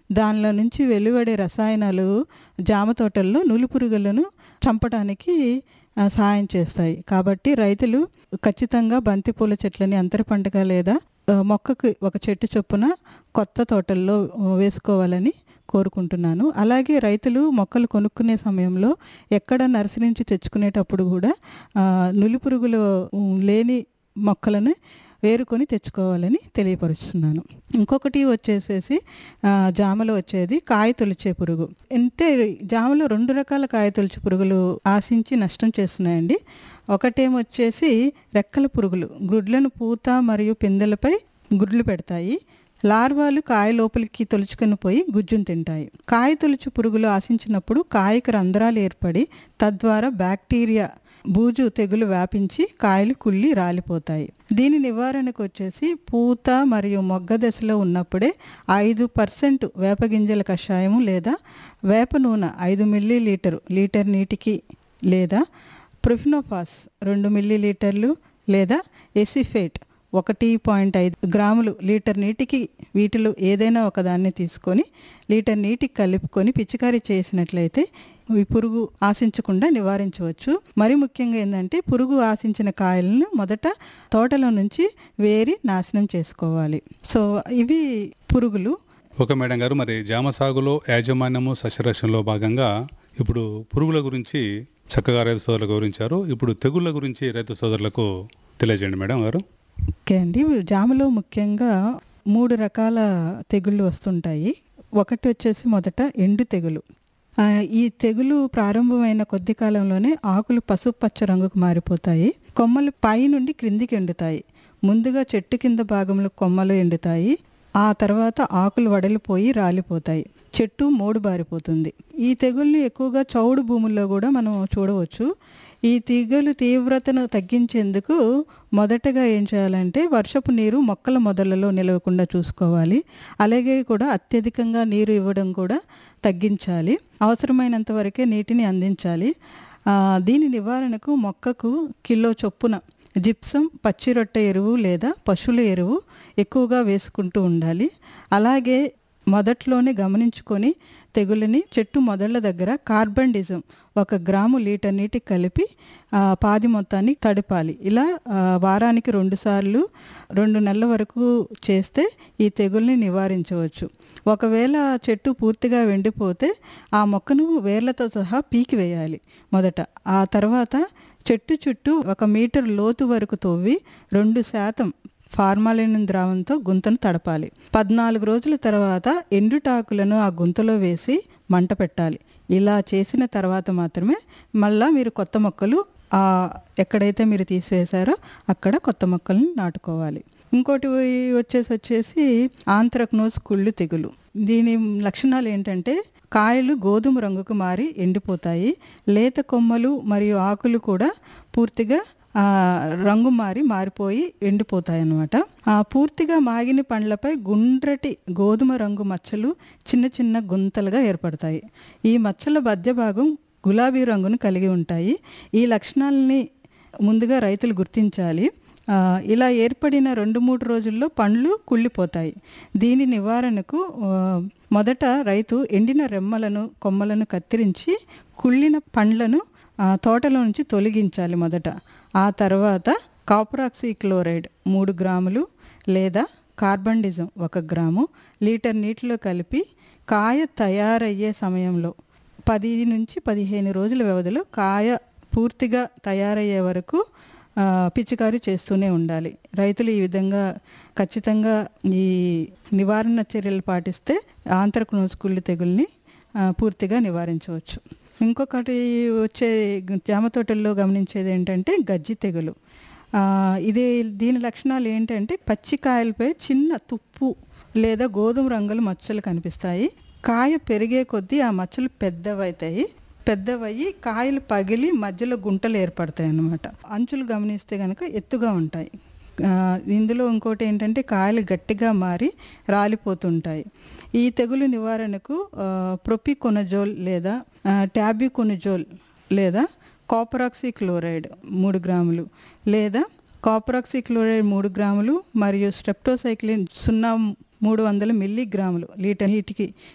దానిలో నుంచి వెలువడే రసాయనాలు జామ తోటల్లో నులి పురుగులను చంపడానికి ఆ, సహాయం చేస్తాయి కాబట్టి రైతులు ఖచ్చితంగా బంతిపూల చెట్లని అంతర పంటగా లేదా ఆ, మొక్కకు ఒక చెట్టు చొప్పున కొత్త తోటల్లో ఆ, వేసుకోవాలని కోరుకుంటున్నాను అలాగే రైతులు మొక్కలు కొనుక్కునే సమయంలో ఎక్కడ నర్సరీ నుంచి తెచ్చుకునేటప్పుడు కూడా ఆ, నులి పురుగులు ఉమ్, లేని మొక్కలను వేరుకొని తెచ్చుకోవాలని తెలియపరుస్తున్నాను ఇంకొకటి వచ్చేసేసి ఆ, జామలో వచ్చేది కాయ తొలిచే పురుగు అంటే జామలో రెండు రకాల కాయ తొలిచే పురుగులు ఆశించి నష్టం చేస్తున్నాయండి ఒకటేమొచ్చేసి రెక్కల పురుగులు గుడ్లను పూత మరియు పిందెలపై గుడ్లు పెడతాయి లార్వాలు కాయ లోపలికి తొలుచుకొని పోయి గుజ్జును తింటాయి కాయ తొలుచు పురుగులు ఆశించినప్పుడు కాయకు రంధ్రాలు ఏర్పడి తద్వారా బ్యాక్టీరియా బూజు తెగులు వ్యాపించి కాయలు కుళ్ళి రాలిపోతాయి దీని నివారణకు వచ్చేసి పూత మరియు మొగ్గ దశలో ఉన్నప్పుడే ఐదు పర్సెంట్ వేపగింజల కషాయము లేదా వేప నూనె ఐదు మిల్లీ లీటరు లీటర్ నీటికి లేదా ప్రొఫినోఫాస్ రెండు మిల్లీ లీటర్లు లేదా ఎసిఫేట్ ఒకటి పాయింట్ ఐదు గ్రాములు లీటర్ నీటికి వీటిలో ఏదైనా ఒకదాన్ని తీసుకొని లీటర్ నీటికి కలుపుకొని పిచికారీ చేసినట్లయితే ఈ పురుగు ఆశించకుండా నివారించవచ్చు మరి ముఖ్యంగా ఏంటంటే పురుగు ఆశించిన కాయలను మొదట తోటలో నుంచి వేరి నాశనం చేసుకోవాలి సో ఇవి పురుగులు ఓకే మేడం గారు మరి జామ సాగులో యాజమాన్యము సస్యరక్షణలో భాగంగా ఇప్పుడు పురుగుల గురించి చక్కగా రైతు సోదరులకు వివరించారు ఇప్పుడు తెగుళ్ళ గురించి రైతు సోదరులకు తెలియజేయండి మేడం గారు ఓకే అండి జామలో ముఖ్యంగా మూడు రకాల తెగుళ్ళు వస్తుంటాయి ఒకటి వచ్చేసి మొదట ఎండు తెగులు ఆ, ఈ తెగులు ప్రారంభమైన కొద్ది కాలంలోనే ఆకులు పసుపు పచ్చ రంగుకు మారిపోతాయి కొమ్మలు పై నుండి క్రిందికి ఎండుతాయి ముందుగా చెట్టు కింద భాగంలో కొమ్మలు ఎండుతాయి ఆ తర్వాత ఆకులు వడలిపోయి రాలిపోతాయి చెట్టు మోడు బారిపోతుంది ఈ తెగుల్ని ఎక్కువగా చౌడు భూముల్లో కూడా మనం చూడవచ్చు ఈ తీగలు తీవ్రతను తగ్గించేందుకు మొదటగా ఏం చేయాలంటే వర్షపు నీరు మొక్కల మొదలలో నిలవకుండా చూసుకోవాలి అలాగే కూడా అత్యధికంగా నీరు ఇవ్వడం కూడా తగ్గించాలి అవసరమైనంత వరకే నీటిని అందించాలి ఆ, దీని నివారణకు మొక్కకు కిలో చొప్పున జిప్సం పచ్చి రొట్టె ఎరువు లేదా పశువుల ఎరువు ఎక్కువగా వేసుకుంటూ ఉండాలి అలాగే మొదట్లోనే గమనించుకొని తెగులని చెట్టు మొదళ్ళ దగ్గర కార్బన్ డిజం ఒక గ్రాము లీటర్ నీటికి కలిపి ఆ, పాది మొత్తాన్ని తడపాలి ఇలా ఆ, వారానికి రెండు సార్లు రెండు నెలల వరకు చేస్తే ఈ తెగుల్ని నివారించవచ్చు ఒకవేళ చెట్టు పూర్తిగా ఎండిపోతే ఆ మొక్కను వేర్లతో సహా పీకి వేయాలి మొదట ఆ తర్వాత చెట్టు చుట్టూ ఒక మీటర్ లోతు వరకు తవ్వి రెండు శాతం ఫార్మాలిన్ ద్రావంతో గుంతను తడపాలి పద్నాలుగు రోజుల తర్వాత ఎండుటాకులను ఆ గుంతలో వేసి మంట పెట్టాలి ఇలా చేసిన తర్వాత మాత్రమే మళ్ళా మీరు కొత్త మొక్కలు ఆ ఎక్కడైతే మీరు తీసివేశారో అక్కడ కొత్త మొక్కల్ని నాటుకోవాలి ఇంకోటి వచ్చేసి వచ్చేసి ఆంత్రక్నోస్ కుళ్ళు తెగులు దీని లక్షణాలు ఏంటంటే కాయలు గోధుమ రంగుకు మారి ఎండిపోతాయి లేత కొమ్మలు మరియు ఆకులు కూడా పూర్తిగా ఆ, రంగు మారి మారిపోయి ఎండిపోతాయి అన్నమాట ఆ పూర్తిగా మాగిన పండ్లపై గుండ్రటి గోధుమ రంగు మచ్చలు చిన్న చిన్న గుంతలుగా ఏర్పడతాయి ఈ మచ్చల మధ్య భాగం గులాబీ రంగును కలిగి ఉంటాయి ఈ లక్షణాలని ముందుగా రైతులు గుర్తించాలి ఆ, ఇలా ఏర్పడిన రెండు మూడు రోజుల్లో పండ్లు కుళ్ళిపోతాయి దీని నివారణకు ఆ, మొదట రైతు ఎండిన రెమ్మలను కొమ్మలను కత్తిరించి కుళ్ళిన పండ్లను ఆ, తోటలో నుంచి తొలగించాలి మొదట ఆ తర్వాత కాపరాక్సీ క్లోరైడ్ మూడు గ్రాములు లేదా కార్బండిజం ఒక గ్రాము లీటర్ నీటిలో కలిపి కాయ తయారయ్యే సమయంలో పది నుంచి పదిహేను రోజుల వ్యవధిలో కాయ పూర్తిగా తయారయ్యే వరకు ఆ, పిచికారీ చేస్తూనే ఉండాలి రైతులు ఈ విధంగా ఖచ్చితంగా ఈ నివారణ చర్యలు పాటిస్తే ఆంధ్రక్నోస్ కుళ్ళు తెగుల్ని ఆ, పూర్తిగా నివారించవచ్చు ఇంకొకటి వచ్చే జామ తోటల్లో గమనించేది ఏంటంటే గజ్జి తెగులు ఆ, ఇది దీని లక్షణాలు ఏంటంటే పచ్చికాయలపై చిన్న తుప్పు లేదా గోధుమ రంగుల మచ్చలు కనిపిస్తాయి కాయ పెరిగే కొద్దీ ఆ మచ్చలు పెద్దవవుతాయి పెద్దవయ్యి కాయలు పగిలి మధ్యలో గుంటలు ఏర్పడతాయి అన్నమాట అంచులు గమనిస్తే కనుక ఎత్తుగా ఉంటాయి ఆ, ఇందులో ఇంకోటి ఏంటంటే కాయలు గట్టిగా మారి రాలిపోతుంటాయి ఈ తెగులు నివారణకు ఆ, ప్రొపికొనజోల్ లేదా ఆ, ట్యాబ్యూకొనజోల్ లేదా కాపరాక్సీ క్లోరైడ్ మూడు గ్రాములు లేదా కాపరాక్సీ క్లోరైడ్ మూడు గ్రాములు మరియు స్ట్రెప్టోసైక్లిన్ సున్నా మూడు వందల మిల్లీగ్రాములు లీటర్ నీటికి